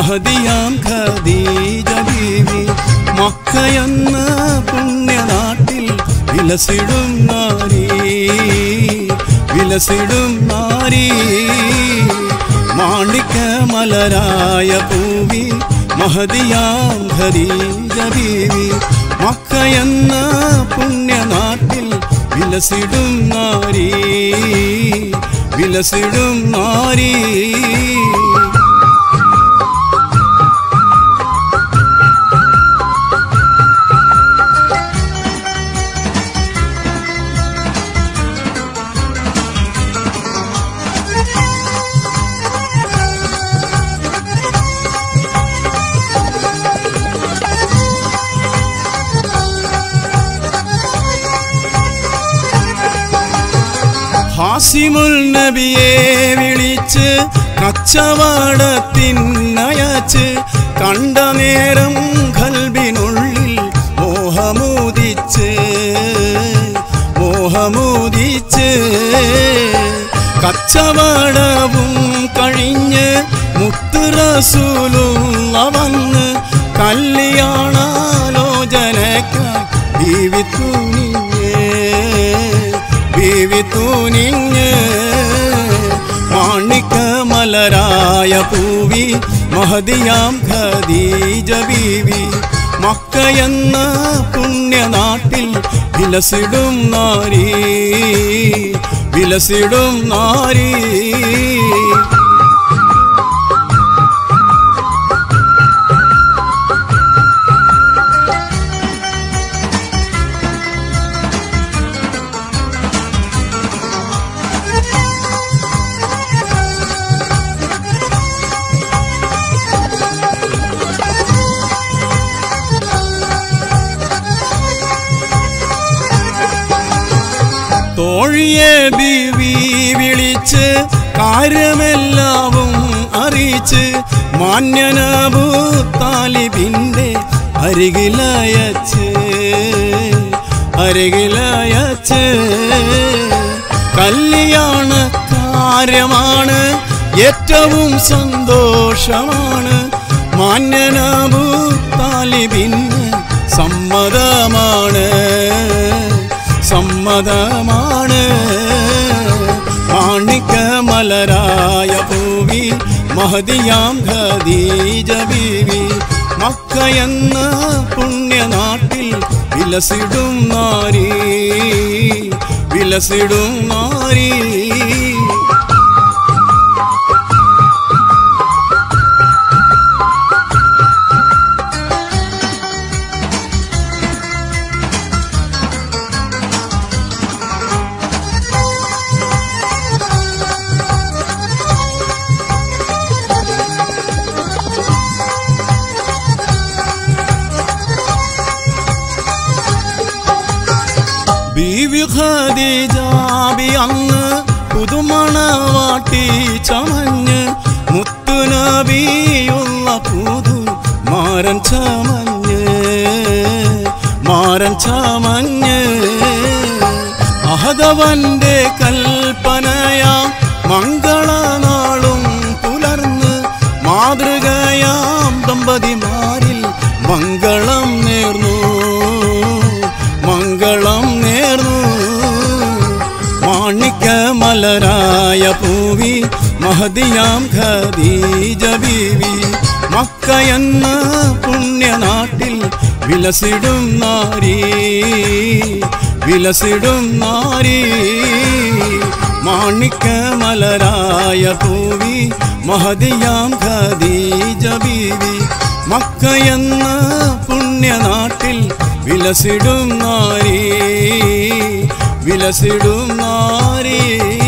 മഹദിയാം ഖദീജ ബീവി മക്കയെന്ന പുണ്യനാട്ടിൽ വിലസിടും നാരീ വിലസിടും നാരീ മാണിക്ക മലരായ പൂവി മഹദിയാം ഖദീജ ബീവി മക്കയെന്ന പുണ്യനാട്ടിൽ വിലസിടും നാരീ വിലസിടും നാരീ ഹാസിമുൽ നബിയെ വിളിച്ച് കച്ചവടത്തിനയച്ച് കണ്ട നേരം കൽബിനുള്ളിൽ മോഹമോദിച്ച് മോഹമോദിച്ച് കച്ചവടവും കഴിഞ്ഞ് മുത്തുറസൂലുള്ള വന്ന് കല്യാണാലോചനക്കായി ബീവി തുനിഞ്ഞ് ബീവി തൂനിഞ്ഞ് മാണിക്ക മലരായ പൂവി മഹദിയാം ഖദീജ ബീവി മക്കയെന്ന പുണ്യനാട്ടിൽ വിലസിടും നാരീ വിലസിടും നാരീ തോഴിയെ ബീവി വിളിച്ച് കാര്യമെല്ലാവും അറിയിച്ച് മാന്യനബു താലിബിൻ്റെ അരികിലയച്ച് അരികിലയച്ച് കല്യാണ കാര്യമാണ് ഏറ്റവും സന്തോഷമാണ് മാന്യനബു താലിബിന് സമ്മതമാണ് സമ്മതമാണ് മാണിക്ക മലരായ പൂവി മഹദിയാം ഖദീജ ബീവി മക്ക എന്ന പുണ്യനാട്ടിൽ വിലസിടും നാരീ വിലസിടും നാരീ ബീവി ഖദീജാബി അന്ന് പുതുമണവാട്ടി ചമഞ്ഞ് മുത്തുനബിയുള്ള പുതു മാരൻ ചമഞ്ഞ് മാരൻ ചമഞ്ഞ് അഹദവന്റെ കൽപ്പനയാം മംഗളനാളും പുലർന്ന് മാതൃകയാം ദമ്പതിമാരിൽ മംഗളം നേർന്നു മംഗളം നേർന്നു മാണിക്ക മലരായ പൂവി മഹദിയാം ഖദീജ ബീവി മക്ക എന്ന പുണ്യനാട്ടിൽ വിലസിടും നാരീ വിലസിടും നാരീ മാണിക്ക മലരായ പൂവി മഹദിയാം ഖദീജ ബീവി മക്ക എന്ന പുണ്യനാട്ടിൽ വിലസിടും നാരീ വിലസിടും നാരീ